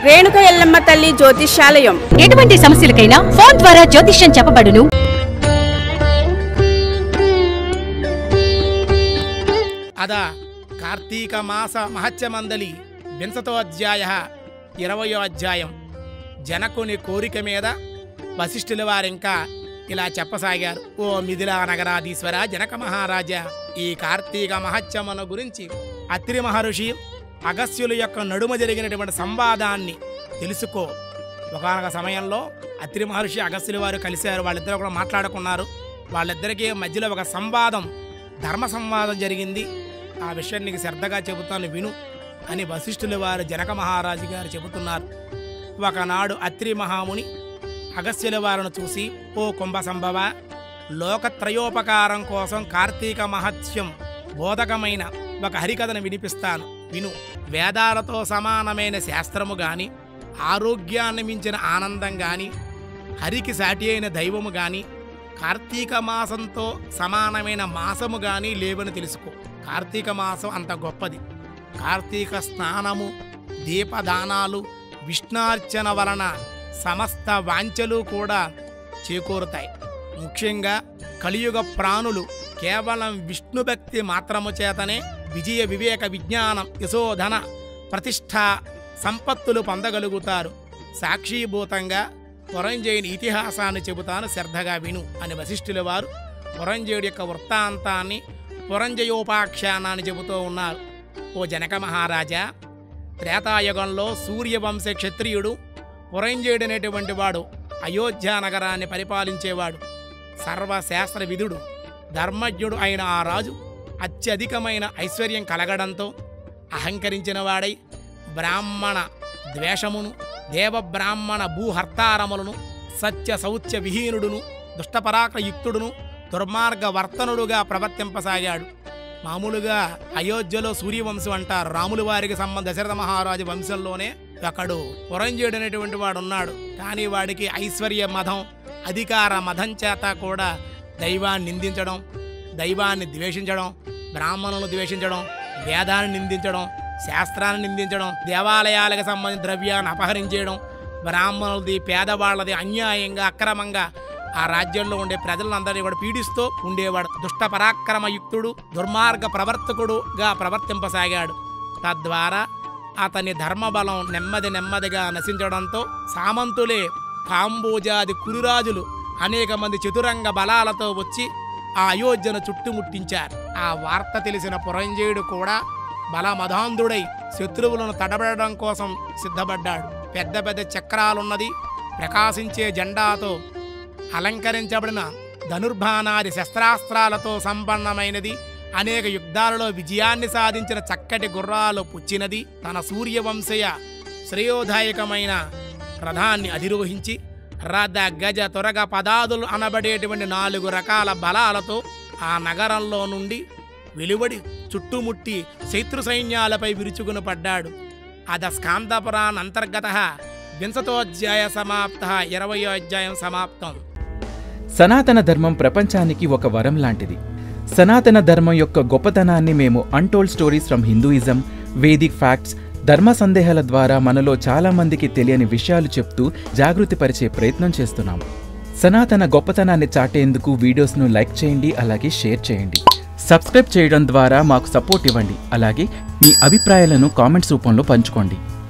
రేణుక ఎల్లమ్మ తల్లి జ్యోతిష్యాలయం ఎటువంటి సమస్యలకైనా ఫోన్ ద్వారా జ్యోతిష్యం చెప్పబడును అద కార్తీక మాస మహత్యమందలి వింశతో అధ్యాయ ఇరవయో అధ్యాయం జనకుని కోరిక మీద వశిష్ఠుల వారింకా ఇలా చెప్పసాగారు ఓ మిథిలా నగరాధీశ్వర జనక మహారాజా ఈ కార్తీక మహత్యమును గురించి అత్రి మహర్షి అగస్యుల యొక్క నడుమ జరిగినటువంటి సంవాదాన్ని తెలుసుకో ఒకనొక సమయంలో అత్రి మహర్షి అగస్యుల వారు కలిశారు వాళ్ళిద్దరూ కూడా మాట్లాడుకున్నారు వాళ్ళిద్దరికీ మధ్యలో ఒక సంవాదం ధర్మ సంవాదం జరిగింది ఆ విషయం నీకు శ్రద్ధగా చెబుతాను విను అని వశిష్ఠుల వారు జనక మహారాజు గారు చెబుతున్నారు ఒకనాడు అత్రి మహాముని అగస్యుల వారిని చూసి ఓ కుంభ సంభవ లోకత్రయోపకారం కోసం కార్తీక మహత్యం బోధకమైన ఒక హరికథను వినిపిస్తాను విను వేదాలతో సమానమైన శాస్త్రము గాని ఆరోగ్యాన్ని మించిన ఆనందం గాని హరికి సాటి అయిన దైవము గాని కార్తీక మాసంతో సమానమైన మాసము గాని లేవని తెలుసుకో కార్తీక మాసం అంత గొప్పది కార్తీక స్నానము దీపదానాలు విష్ణార్చన వలన సమస్త వాంఛలు కూడా చేకూరుతాయి ముఖ్యంగా కలియుగ ప్రాణులు కేవలం విష్ణు భక్తి మాత్రము చేతనే విజయ వివేక విజ్ఞానం యశోధన ప్రతిష్ట సంపత్తులు పొందగలుగుతారు సాక్షీభూతంగా పురంజయుని ఇతిహాసాన్ని చెబుతాను శ్రద్ధగా విను అని వశిష్ఠుల వారు పురంజయుడి యొక్క వృత్తాంతాన్ని పురంజయోపాఖ్యానాన్ని చెబుతూ ఉన్నారు ఓ జనక మహారాజా త్రేతాయుగంలో సూర్యవంశ క్షత్రియుడు పురంజయుడు అనేటువంటి వాడు అయోధ్య నగరాన్ని పరిపాలించేవాడు సర్వశాస్త్ర విధుడు ధర్మజ్ఞుడు అయిన ఆ రాజు అత్యధికమైన ఐశ్వర్యం కలగడంతో అహంకరించిన వాడై బ్రాహ్మణ ద్వేషమును దేవబ్రాహ్మణ భూహర్తారములను సత్య సౌత్య విహీనుడును దుష్టపరాక్రయుక్తుడును దుర్మార్గ వర్తనుడుగా ప్రవర్తింపసాగాడు మామూలుగా అయోధ్యలో సూర్యవంశం అంటారు రాముల వారికి సంబంధ దశరథ మహారాజు వంశంలోనే ఒకడు పురంజయుడు అనేటువంటి వాడు ఉన్నాడు కానీ వాడికి ఐశ్వర్య మదం అధికార మదం చేత కూడా దైవాన్ని నిందించడం దైవాన్ని ద్వేషించడం బ్రాహ్మణులను ద్వేషించడం వేదాన్ని నిందించడం శాస్త్రాన్ని నిందించడం దేవాలయాలకు సంబంధించిన ద్రవ్యాన్ని అపహరించేయడం బ్రాహ్మణులది పేదవాళ్ళది అన్యాయంగా అక్రమంగా ఆ రాజ్యంలో ఉండే ప్రజలందరినీ కూడా పీడిస్తూ ఉండేవాడు దుష్ట పరాక్రమయుక్తుడు దుర్మార్గ ప్రవర్తకుడుగా ప్రవర్తింపసాగాడు తద్వారా అతని ధర్మబలం నెమ్మది నెమ్మదిగా నశించడంతో సామంతులే కాంబోజాది కురురాజులు అనేక మంది చతురంగ బలాలతో వచ్చి ఆ అయోధ్యను చుట్టుముట్టించారు ఆ వార్త తెలిసిన పురంజయుడు కూడా బలమధాంధుడై శత్రువులను తడబడడం కోసం సిద్ధపడ్డాడు పెద్ద పెద్ద చక్రాలున్నది ప్రకాశించే జెండాతో అలంకరించబడిన ధనుర్బాణాది శస్త్రాస్త్రాలతో సంపన్నమైనది అనేక యుద్ధాలలో విజయాన్ని సాధించిన చక్కటి గుర్రాలు పుచ్చినది తన సూర్యవంశయ శ్రేయోదాయకమైన రథాన్ని అధిరోహించి రథ గజ త్వరగ పదాదులు అనబడేటువంటి నాలుగు రకాల బలాలతో ఆ నగరంలో నుండి వెలువడి చుట్టుముట్టి శత్రు సైన్యాలపై విరుచుకుని పడ్డాడు అద స్కాందపురాన్ అంతర్గత వింశతోధ్యాయ సమాప్త ఇరవయో అధ్యాయం సమాప్తం సనాతన ధర్మం ప్రపంచానికి ఒక వరం లాంటిది సనాతన ధర్మం యొక్క గొప్పతనాన్ని మేము untold stories from Hinduism Vedic facts ధర్మ సందేహాల ద్వారా మనలో చాలా మందికి తెలియని విషయాలు చెప్తూ జాగృతిపరిచే ప్రయత్నం చేస్తున్నాము సనాతన గొప్పతనాన్ని చాటేందుకు వీడియోస్ను లైక్ చేయండి అలాగే షేర్ చేయండి సబ్స్క్రైబ్ చేయడం ద్వారా మాకు సపోర్ట్ ఇవ్వండి అలాగే మీ అభిప్రాయాలను కామెంట్స్ రూపంలో పంచుకోండి